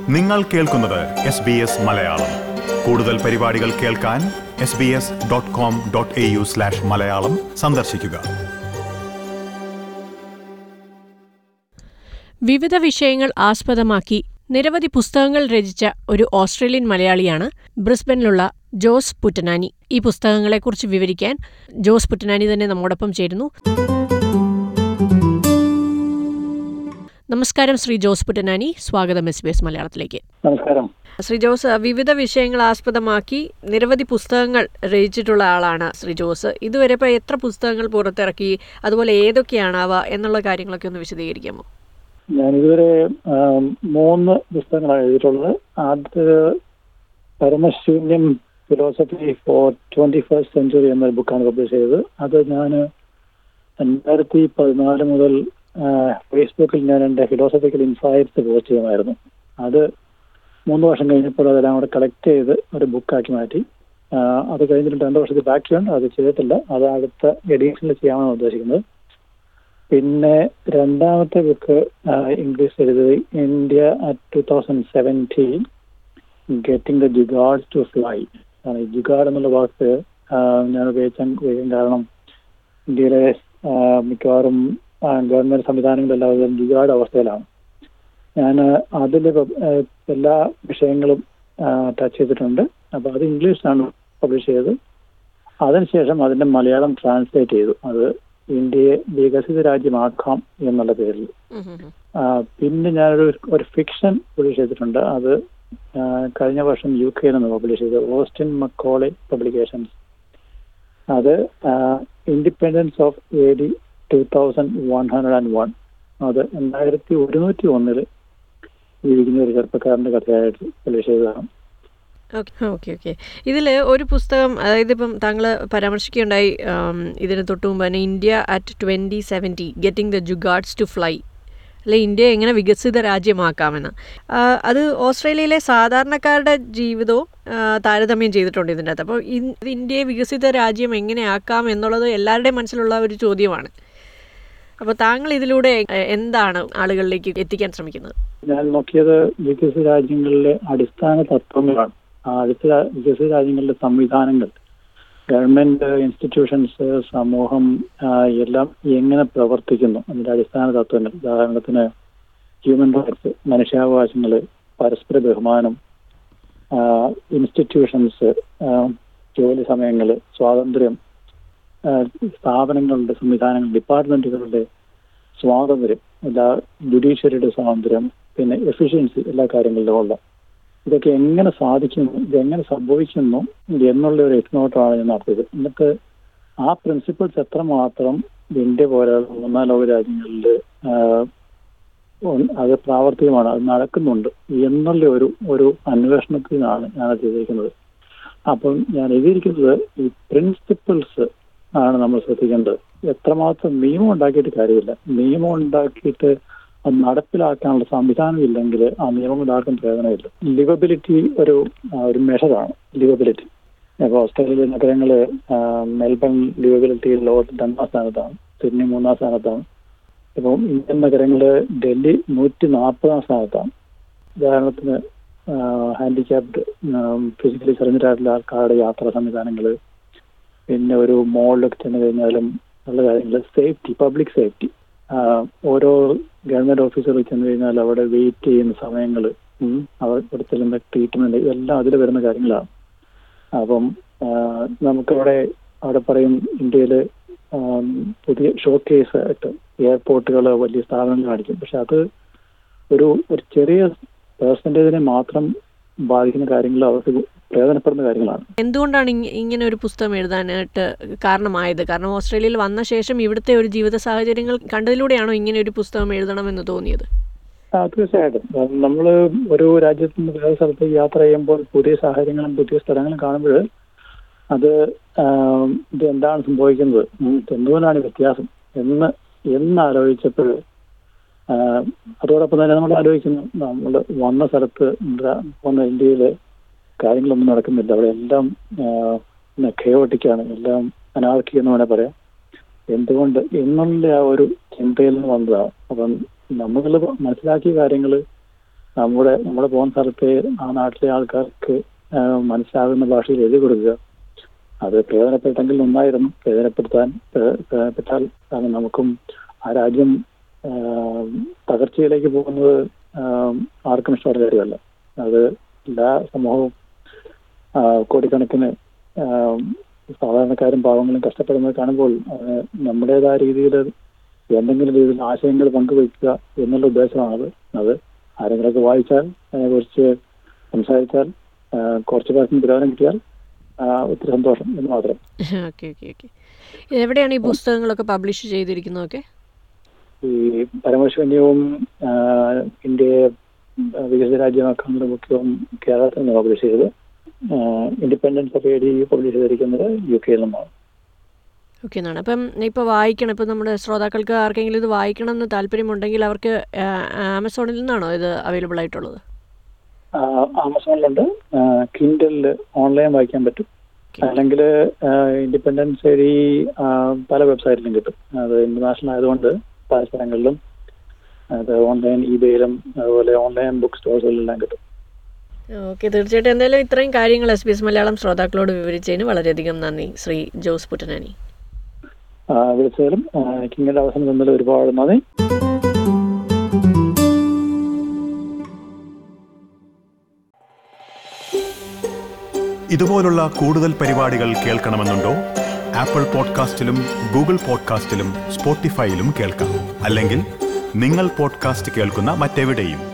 നിങ്ങൾ കേൾക്കുന്നത് S B S Malayalam കൂടുതൽ പരിപാടികൾ കേൾക്കാൻ S B S dot com dot A U slash Malayalam സന്ദർശിക്കുക വിവിധ വിഷയങ്ങൾ ആസ്പദമാക്കി നിരവധി പുസ്തകങ്ങൾ രചിച്ച ഒരു ഓസ്ട്രേലിയൻ മലയാളിയാണ് ബ്രിസ്ബനിലുള്ള ജോസ് പുറ്റനാനി ഈ പുസ്തകങ്ങളെക്കുറിച്ച് വിവരിക്കാൻ ജോസ് പുറ്റനാനി തന്നെ നമ്മോടൊപ്പം ചേരുന്നു നമസ്കാരം ശ്രീ ജോസ് പുറ്റനാനി സ്വാഗതം എസ് ബി എസ് മലയാളത്തിലേക്ക് നമസ്കാരം ശ്രീ ജോസ് വിവിധ വിഷയങ്ങൾ ആസ്പദമാക്കി നിരവധി പുസ്തകങ്ങൾ രചിച്ചിട്ടുള്ള ആളാണ് ശ്രീ ജോസ് ഇതുവരെ ഇപ്പോൾ എത്ര പുസ്തകങ്ങൾ പുറത്തിറക്കി അതുപോലെ ഏതൊക്കെയാണാവ എന്നുള്ള കാര്യങ്ങളൊക്കെ ഒന്ന് വിശദീകരിക്കാമോ ഞാൻ ഇതുവരെ ആം, മൂന്ന് പുസ്തകങ്ങളാണ് എഴുതിയിട്ടുള്ളത് ആദ്യത്തെ Paramashoonyam philosophy for twenty first century എന്നൊരു ബുക്കാണ് പബ്ലിഷ് ചെയ്തത് അത് ഞാൻ രണ്ടായിരത്തി പതിനാല് മുതൽ ആ, ഫേസ്ബുക്കിൽ ഞാൻ എൻ്റെ ഫിലോസഫിക്കൽ ഇൻസൈറ്റ്സ് പോസ്റ്റ് ചെയ്യുമായിരുന്നു അത് മൂന്ന് വർഷം കഴിഞ്ഞപ്പോൾ അതെല്ലാം കൂടെ കളക്ട് ചെയ്ത് ഒരു ബുക്കാക്കി മാറ്റി ആ, അത് കഴിഞ്ഞിട്ട് രണ്ട് വർഷത്തിൽ ബാക്കിയുണ്ട് അത് ചെയ്തിട്ടില്ല അത് അടുത്ത എഡിഷനിൽ ചെയ്യാമെന്നാണ് ഉദ്ദേശിക്കുന്നത് പിന്നെ രണ്ടാമത്തെ ബുക്ക് ഇംഗ്ലീഷ് എഴുതി India at two thousand seventeen getting the jugaad to fly ഈ ജുഗാഡ് എന്നുള്ള വാക്ക് ആ, ഞാൻ ഉപയോഗിക്കാൻ ഉപയോഗിക്കാൻ കാരണം ഇന്ത്യയിലെ ആ, മിക്കവാറും ഗവൺമെന്റ് സംവിധാനങ്ങളെല്ലാം ജുഗാഡ് അവസ്ഥയിലാണ് ഞാൻ അതിൽ എല്ലാ വിഷയങ്ങളും ടച്ച് ചെയ്തിട്ടുണ്ട് അപ്പോൾ അത് ഇംഗ്ലീഷിലാണ് പബ്ലിഷ് ചെയ്തത് അതിനുശേഷം അതിന്റെ മലയാളം ട്രാൻസ്ലേറ്റ് ചെയ്തു അത് ഇന്ത്യയെ വികസിത രാജ്യമാക്കാം എന്നുള്ള പേരിൽ ആ, പിന്നെ ഞാനൊരു ഒരു ഫിക്ഷൻ പബ്ലിഷ് ചെയ്തിട്ടുണ്ട് അത് ആ, കഴിഞ്ഞ വർഷം യു കെയിൽ നിന്ന് പബ്ലിഷ് ചെയ്തത് ഓസ്റ്റിൻ മക്കോളെ പബ്ലിക്കേഷൻസ് അത് independence of A D two thousand one hundred and one അത് രണ്ടായിരത്തി ഒരുന്നൂറ്റി ഒന്നില് ജീവിക്കുന്ന ഒരു ചെറുപ്പക്കാരന്റെ കഥയായിട്ട് പബ്ലിഷ് ചെയ്തതാണ് ഓക്കെ ഓക്കെ ഓക്കെ ഇതിൽ ഒരു പുസ്തകം അതായത് ഇപ്പം താങ്കൾ പരാമർശിക്കുകയുണ്ടായി ആം, ഇതിന് തൊട്ട് മുമ്പ് തന്നെ India at twenty seventy getting the jugaads to fly അല്ലെ ഇന്ത്യ എങ്ങനെ വികസിത രാജ്യമാക്കാമെന്ന് ആ, അത് ഓസ്ട്രേലിയയിലെ സാധാരണക്കാരുടെ ജീവിതവും ആ, താരതമ്യം ചെയ്തിട്ടുണ്ട് ഇതിൻ്റെ അകത്ത് അപ്പോൾ ഇൻ- ഇന്ത്യയെ വികസിത രാജ്യം എങ്ങനെയാക്കാം എന്നുള്ളത് എല്ലാവരുടെയും മനസ്സിലുള്ള ഒരു ചോദ്യമാണ് അപ്പോൾ താങ്കൾ ഇതിലൂടെ എ- എന്താണ് ആളുകളിലേക്ക് എത്തിക്കാൻ ശ്രമിക്കുന്നത് ഞാൻ നോക്കിയത് വികസിത രാജ്യങ്ങളിലെ അടിസ്ഥാന തത്വങ്ങളാണ് ആ അടുത്ത രാ- വികസിത രാജ്യങ്ങളിലെ സംവിധാനങ്ങൾ ഗവൺമെന്റ് ഇൻസ്റ്റിറ്റ്യൂഷൻസ് സമൂഹം ആ, എല്ലാം എങ്ങനെ പ്രവർത്തിക്കുന്നു അതിന്റെ അടിസ്ഥാന തത്വങ്ങൾ ഉദാഹരണത്തിന് ഹ്യൂമൻ റൈറ്റ്സ് മനുഷ്യാവകാശങ്ങൾ പരസ്പര ബഹുമാനം ഇൻസ്റ്റിറ്റ്യൂഷൻസ് ജോലി സമയങ്ങൾ സ്വാതന്ത്ര്യം ആ, സ്ഥാപനങ്ങളുടെ സംവിധാനങ്ങൾ ഡിപ്പാർട്ട്മെന്റുകളുടെ സ്വാതന്ത്ര്യം എല്ലാ ജുഡീഷ്യറിയുടെ സ്വാതന്ത്ര്യം പിന്നെ എഫിഷ്യൻസി എല്ലാ കാര്യങ്ങളിലും ഉള്ള ഇതൊക്കെ എങ്ങനെ സാധിക്കുന്നു ഇതെങ്ങനെ സംഭവിക്കുന്നു എന്നുള്ള ഒരു എക്സ്നോട്ടമാണ് ഞാൻ നടത്തിയത് എന്നിട്ട് ആ പ്രിൻസിപ്പിൾസ് എത്രമാത്രം ഇന്ത്യ പോലെ മൂന്നാം ലോക രാജ്യങ്ങളിൽ അത് പ്രാവർത്തികമാണ് അത് നടക്കുന്നുണ്ട് എന്നുള്ള ഒരു ഒരു അന്വേഷണത്തിനാണ് ഞാൻ അത് ചെയ്തിരിക്കുന്നത് അപ്പം ഞാൻ എഴുതിയിരിക്കുന്നത് ഈ പ്രിൻസിപ്പിൾസ് ആണ് നമ്മൾ ശ്രദ്ധിക്കേണ്ടത് എത്രമാത്രം നിയമം ഉണ്ടാക്കിയിട്ട് കാര്യമില്ല നിയമം ഉണ്ടാക്കിയിട്ട് അത് നടപ്പിലാക്കാനുള്ള സംവിധാനം ഇല്ലെങ്കിൽ ആ നിയമം ഉണ്ടാക്കാൻ പ്രയോജനമില്ല ലിവബിലിറ്റി ഒരു ആ, ഒരു മെഷറാണ് ലിവബിലിറ്റി അപ്പോൾ ഓസ്ട്രേലിയയിലെ നഗരങ്ങള് ആ, മെൽബൺ ലിവബിലിറ്റി ലോകത്തിൽ രണ്ടാം സ്ഥാനത്താണ് സിഡ്നി മൂന്നാം സ്ഥാനത്താണ് ഇപ്പം ഇന്ത്യൻ നഗരങ്ങള് ഡൽഹി നൂറ്റി നാൽപ്പതാം സ്ഥാനത്താണ് ഉദാഹരണത്തിന് ഹാൻഡിക്യാപ്ഡ് ഫിസിക്കലി ചെറിഞ്ഞിട്ടായിട്ടുള്ള ആൾക്കാരുടെ യാത്രാ സംവിധാനങ്ങൾ പിന്നെ ഒരു മോളിലൊക്കെ ചെന്ന് കഴിഞ്ഞാലും ഉള്ള കാര്യങ്ങൾ സേഫ്റ്റി പബ്ലിക് സേഫ്റ്റി ഓരോ ഗവൺമെന്റ് ഓഫീസുകളിൽ ചെന്ന് കഴിഞ്ഞാൽ അവിടെ വെയിറ്റ് ചെയ്യുന്ന സമയങ്ങൾ അവിടെ ചെല്ലുന്ന ട്രീറ്റ്മെന്റ് ഇതെല്ലാം അതിൽ വരുന്ന കാര്യങ്ങളാണ് അപ്പം ആ, നമുക്കവിടെ അവിടെ പറയും ഇന്ത്യയിൽ പുതിയ ഷോ കേസ് ആയിട്ട് എയർപോർട്ടുകൾ വലിയ സ്ഥാപനങ്ങൾ കാണിക്കും പക്ഷെ അത് ഒരു ഒരു ചെറിയ പേഴ്സൻറ്റേജിനെ മാത്രം ബാധിക്കുന്ന കാര്യങ്ങൾ അവർക്ക് പ്രയോജനപ്പെടുന്ന കാര്യങ്ങളാണ് എന്തുകൊണ്ടാണ് ഇങ്ങ- ഇങ്ങനെ ഒരു പുസ്തകം എഴുതാനായിട്ട് കാരണമായത് കാരണം ഓസ്ട്രേലിയയിൽ വന്ന ശേഷം ഇവിടുത്തെ ഒരു ജീവിത സാഹചര്യങ്ങൾ കണ്ടതിലൂടെയാണോ ഇങ്ങനെ ഒരു പുസ്തകം എഴുതണമെന്ന് തോന്നിയത് ആ, തീർച്ചയായിട്ടും നമ്മൾ ഒരു രാജ്യത്ത് നിന്ന് വേറെ സ്ഥലത്തേക്ക് യാത്ര ചെയ്യുമ്പോൾ പുതിയ സാഹചര്യങ്ങളും പുതിയ സ്ഥലങ്ങളും കാണുമ്പോൾ അത് ആ, ഇത് എന്താണ് സംഭവിക്കുന്നത് ഉം, എന്തുകൊണ്ടാണ് ഈ വ്യത്യാസം എന്ന് എന്ന് ആലോചിച്ചപ്പോൾ ആ, അതോടൊപ്പം തന്നെ നമ്മൾ ആലോചിക്കുന്നു നമ്മൾ വന്ന സ്ഥലത്ത് എന്താ വന്ന ഇന്ത്യയിലെ കാര്യങ്ങളൊന്നും നടക്കുന്നില്ല അവിടെ എല്ലാം ഖയോട്ടിക്കാണ് എല്ലാം അനാർക്കി എന്ന് വേണേൽ പറയാം എന്തുകൊണ്ട് എന്നുള്ള ആ ഒരു ചിന്തയിൽ നിന്ന് വന്നതാണ് അപ്പം നമ്മൾ മനസ്സിലാക്കിയ കാര്യങ്ങൾ നമ്മുടെ നമ്മുടെ പോകുന്ന സ്ഥലത്ത് ആ നാട്ടിലെ ആൾക്കാർക്ക് ആ, മനസ്സിലാകുന്ന ഭാഷയിൽ എഴുതി കൊടുക്കുക അത് പ്രയോജനപ്പെട്ടെങ്കിൽ നന്നായിരുന്നു പ്രയോജനപ്പെടുത്താൻ പ്ര- പ്രയോജനപ്പെട്ടാൽ കാരണം നമുക്കും ആ രാജ്യം ആ, തകർച്ചയിലേക്ക് പോകുന്നത് ആ, ആർക്കും ഇഷ്ടമുള്ള കാര്യമല്ല അത് എല്ലാ സമൂഹവും ആ, കോടിക്കണക്കിന് ആ, സാധാരണക്കാരും പാവങ്ങളും കഷ്ടപ്പെടുന്നത് കാണുമ്പോൾ അതിന് നമ്മുടേതായ രീതിയിൽ എന്തെങ്കിലും രീതിയിൽ ആശയങ്ങൾ പങ്കുവയ്ക്കുക എന്നുള്ള ഉദ്ദേശമാണത് അത് ആരെങ്കിലുമൊക്കെ വായിച്ചാൽ അതിനെക്കുറിച്ച് സംസാരിച്ചാൽ ആ, കുറച്ച് പേർക്കും പ്രയോജനം കിട്ടിയാൽ ആ, ഒത്തിരി സന്തോഷം എന്ന് മാത്രം ഓക്കെ ഓക്കെ ഓക്കെ എവിടെയാണ് ഈ പുസ്തകങ്ങളൊക്കെ പബ്ലിഷ് ചെയ്തിരിക്കുന്നതൊക്കെ ഈ പരമശൂന്യവും ആ, ഇന്ത്യയെ വികസിത രാജ്യമാക്കാനുള്ള മുഖ്യവും കേരളത്തിൽ നിന്ന് പബ്ലിഷ് ചെയ്തത് independence of A D publish ചെയ്തിരിക്കുന്നത് യു കെയിൽ നിന്നാണ് ഓക്കെ എന്നാണ് അപ്പം ഇപ്പോൾ വായിക്കണം ഇപ്പം നമ്മുടെ ശ്രോതാക്കൾക്ക് ആർക്കെങ്കിലും ഇത് വായിക്കണം എന്ന് താല്പര്യമുണ്ടെങ്കിൽ അവർക്ക് ആ, ആമസോണിൽ നിന്നാണോ ഇത് അവൈലബിൾ ആയിട്ടുള്ളത് ആ, ആമസോണിലുണ്ട് കിൻഡലിൽ ഓൺലൈൻ വായിക്കാൻ പറ്റും അല്ലെങ്കിൽ ഇൻഡിപെൻഡൻസ് വഴി ആ, പല വെബ്സൈറ്റിലും കിട്ടും അത് ഇന്റർനാഷണൽ ആയതുകൊണ്ട് പല സ്ഥലങ്ങളിലും അത് ഓൺലൈൻ ഇബേയിലും അതുപോലെ ഓൺലൈൻ ബുക്ക് സ്റ്റോഴ്സുകളിലെല്ലാം കിട്ടും ഓക്കെ തീർച്ചയായിട്ടും എന്തായാലും ഇത്രയും കാര്യങ്ങൾ എസ് ബി എസ് മലയാളം ശ്രോതാക്കളോട് വിവരിച്ചതിന് വളരെയധികം നന്ദി ശ്രീ ജോസ് പുറ്റനാനി ആ, വിളിച്ചതിലും ആ, എനിക്ക് ഇങ്ങനെ അവസരം തന്നതിൽ ഒരുപാട് നന്ദി ഇതുപോലുള്ള കൂടുതൽ പരിപാടികൾ കേൾക്കണമെന്നുണ്ടോ ആപ്പിൾ പോഡ്കാസ്റ്റിലും ഗൂഗിൾ പോഡ്കാസ്റ്റിലും സ്പോട്ടിഫൈയിലും കേൾക്കാം അല്ലെങ്കിൽ നിങ്ങൾ പോഡ്കാസ്റ്റ് കേൾക്കുന്ന മറ്റെവിടെയും